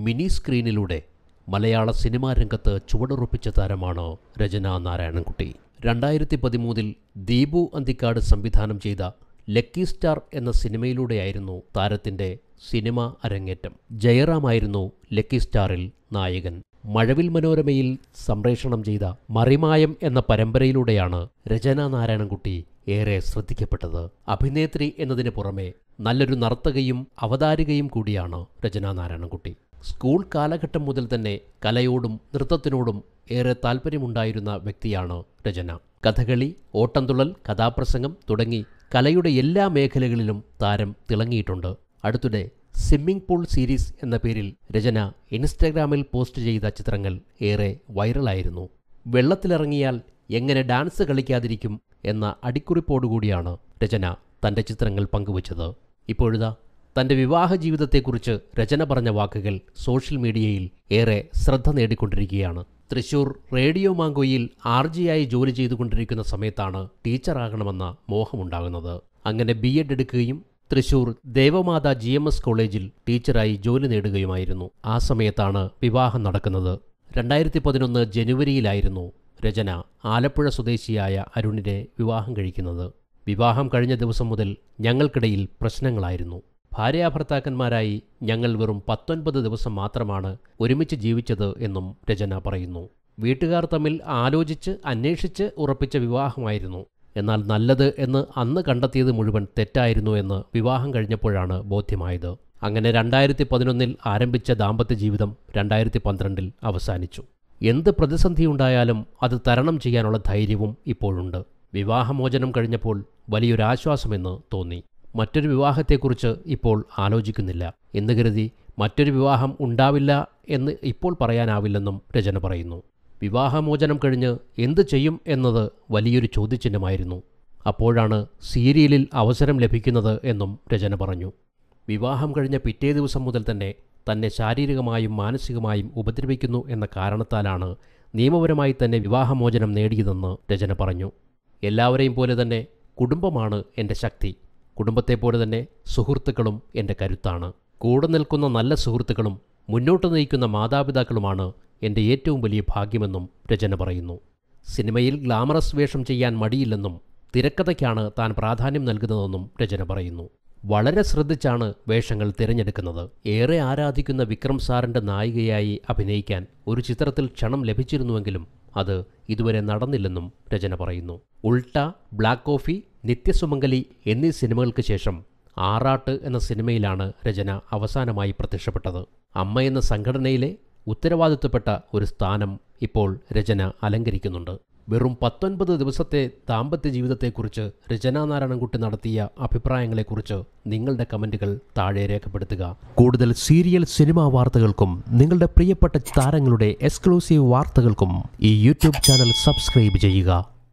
mini സ്ക്രീനിലൂടെ മലയാള cinema രംഗത്ത് ചുവടുറപ്പിച്ച താരമാണ് രചന നാരായണൻകുട്ടി രണ്ടായിരത്തി പതിമൂന്നിൽ ദീപു അന്തിക്കാട് സംവിധാനം ചെയ്ത ലക്കി സ്റ്റാർ എന്ന സിനിമയിലൂടെയായിരുന്നു താരത്തിൻ്റെ സിനിമ അരങ്ങേറ്റം ജയറാമായിരുന്നു ലക്കി സ്റ്റാറിൽ നായകൻ മഴവിൽ മനോരമയിൽ സംപ്രേഷണം ചെയ്ത മറിമായം എന്ന പരമ്പരയിലൂടെയാണ് രചന നാരായണൻകുട്ടി ഏറെ ശ്രദ്ധിക്കപ്പെട്ടത് അഭിനേത്രി എന്നതിന് പുറമെ നല്ലൊരു നർത്തകയും അവതാരികയും കൂടിയാണ് രചന നാരായണൻകുട്ടി സ്കൂൾ കാലഘട്ടം മുതൽ തന്നെ കലയോടും നൃത്തത്തിനോടും ഏറെ താല്പര്യമുണ്ടായിരുന്ന വ്യക്തിയാണ് രചന കഥകളി ഓട്ടംതുള്ളൽ കഥാപ്രസംഗം തുടങ്ങി കലയുടെ എല്ലാ മേഖലകളിലും താരം തിളങ്ങിയിട്ടുണ്ട് അടുത്തിടെ സ്വിമ്മിംഗ് പൂൾ സീരീസ് എന്ന പേരിൽ രചന ഇൻസ്റ്റഗ്രാമിൽ പോസ്റ്റ് ചെയ്ത ചിത്രങ്ങൾ ഏറെ വൈറലായിരുന്നു വെള്ളത്തിലിറങ്ങിയാൽ എങ്ങനെ ഡാൻസ് കളിക്കാതിരിക്കും എന്ന അടിക്കുറിപ്പോടുകൂടിയാണ് രചന തൻ്റെ ചിത്രങ്ങൾ പങ്കുവച്ചത് ഇപ്പോഴിതാ തൻ്റെ വിവാഹ ജീവിതത്തെക്കുറിച്ച് രചന പറഞ്ഞ വാക്കുകൾ സോഷ്യൽ മീഡിയയിൽ ഏറെ ശ്രദ്ധ നേടിക്കൊണ്ടിരിക്കുകയാണ് തൃശൂർ റേഡിയോ മാങ്കോയിൽ ആർ ജിയായി ജോലി ചെയ്തുകൊണ്ടിരിക്കുന്ന സമയത്താണ് ടീച്ചറാകണമെന്ന മോഹമുണ്ടാകുന്നത് അങ്ങനെ ബി എഡ് എടുക്കുകയും Thrissur Devamatha G M S കോളേജിൽ ടീച്ചറായി ജോലി നേടുകയുമായിരുന്നു ആ സമയത്താണ് വിവാഹം നടക്കുന്നത് രണ്ടായിരത്തി പതിനൊന്ന് ജനുവരിയിലായിരുന്നു രചന ആലപ്പുഴ സ്വദേശിയായ അരുണിനെ വിവാഹം കഴിക്കുന്നത് വിവാഹം കഴിഞ്ഞ ദിവസം മുതൽ ഞങ്ങൾക്കിടയിൽ പ്രശ്നങ്ങളായിരുന്നു ഭാര്യാഭർത്താക്കന്മാരായി ഞങ്ങൾ വെറും പത്തൊൻപത് ദിവസം മാത്രമാണ് ഒരുമിച്ച് ജീവിച്ചത് എന്നും രചന പറയുന്നു വീട്ടുകാർ തമ്മിൽ ആലോചിച്ച് അന്വേഷിച്ച് ഉറപ്പിച്ച വിവാഹമായിരുന്നു എന്നാൽ നല്ലത് എന്ന് അന്ന് കണ്ടെത്തിയത് മുഴുവൻ തെറ്റായിരുന്നു എന്ന് വിവാഹം കഴിഞ്ഞപ്പോഴാണ് ബോധ്യമായത് അങ്ങനെ രണ്ടായിരത്തി പതിനൊന്നിൽ ആരംഭിച്ച ദാമ്പത്യ ജീവിതം രണ്ടായിരത്തി പന്ത്രണ്ടിൽ അവസാനിച്ചു എന്ത് പ്രതിസന്ധിയുണ്ടായാലും അത് തരണം ചെയ്യാനുള്ള ധൈര്യവും ഇപ്പോഴുണ്ട് വിവാഹമോചനം കഴിഞ്ഞപ്പോൾ വലിയൊരാശ്വാസമെന്ന് തോന്നി മറ്റൊരു വിവാഹത്തെക്കുറിച്ച് ഇപ്പോൾ ആലോചിക്കുന്നില്ല എന്ന് കരുതി മറ്റൊരു വിവാഹം ഉണ്ടാവില്ല എന്ന് ഇപ്പോൾ പറയാനാവില്ലെന്നും രചന പറയുന്നു വിവാഹമോചനം കഴിഞ്ഞ് എന്തു ചെയ്യും എന്നത് വലിയൊരു ചോദ്യചിഹ്നമായിരുന്നു അപ്പോഴാണ് സീരിയലിൽ അവസരം ലഭിക്കുന്നത് എന്നും രചന പറഞ്ഞു വിവാഹം കഴിഞ്ഞ പിറ്റേ ദിവസം മുതൽ തന്നെ തന്നെ ശാരീരികമായും മാനസികമായും ഉപദ്രവിക്കുന്നു എന്ന കാരണത്താലാണ് നിയമപരമായി തന്നെ വിവാഹമോചനം നേടിയതെന്ന് രചന പറഞ്ഞു എല്ലാവരെയും പോലെ തന്നെ കുടുംബമാണ് എൻ്റെ ശക്തി കുടുംബത്തെപ്പോലെ തന്നെ സുഹൃത്തുക്കളും എൻ്റെ കരുത്താണ് കൂടെ നിൽക്കുന്ന നല്ല സുഹൃത്തുക്കളും മുന്നോട്ട് നയിക്കുന്ന മാതാപിതാക്കളുമാണ് എൻ്റെ ഏറ്റവും വലിയ ഭാഗ്യമെന്നും രചന പറയുന്നു സിനിമയിൽ ഗ്ലാമറസ് വേഷം ചെയ്യാൻ മടിയില്ലെന്നും തിരക്കഥയ്ക്കാണ് താൻ പ്രാധാന്യം നൽകുന്നതെന്നും രചന പറയുന്നു വളരെ ശ്രദ്ധിച്ചാണ് വേഷങ്ങൾ തിരഞ്ഞെടുക്കുന്നത് ഏറെ ആരാധിക്കുന്ന വിക്രം സാറിൻ്റെ നായികയായി അഭിനയിക്കാൻ ഒരു ചിത്രത്തിൽ ക്ഷണം ലഭിച്ചിരുന്നുവെങ്കിലും അത് ഇതുവരെ നടന്നില്ലെന്നും രചന പറയുന്നു ഉൾട്ട ബ്ലാക്ക് കോഫി നിത്യസുമംഗലി എന്നീ സിനിമകൾക്ക് ശേഷം ആറാട്ട് എന്ന സിനിമയിലാണ് രചന അവസാനമായി പ്രത്യക്ഷപ്പെട്ടത് അമ്മ എന്ന സംഘടനയിലെ ഉത്തരവാദിത്വപ്പെട്ട ഒരു സ്ഥാനം ഇപ്പോൾ രചന അലങ്കരിക്കുന്നുണ്ട് വെറും പത്തൊൻപത് ദിവസത്തെ ദാമ്പത്യ ജീവിതത്തെക്കുറിച്ച് രചനാ നാരായണൻകുട്ടി നടത്തിയ അഭിപ്രായങ്ങളെക്കുറിച്ച് നിങ്ങളുടെ കമൻറ്റുകൾ താഴെ രേഖപ്പെടുത്തുക കൂടുതൽ സീരിയൽ സിനിമാ വാർത്തകൾക്കും നിങ്ങളുടെ പ്രിയപ്പെട്ട താരങ്ങളുടെ എക്സ്ക്ലൂസീവ് വാർത്തകൾക്കും ഈ യൂട്യൂബ് ചാനൽ സബ്സ്ക്രൈബ് ചെയ്യുക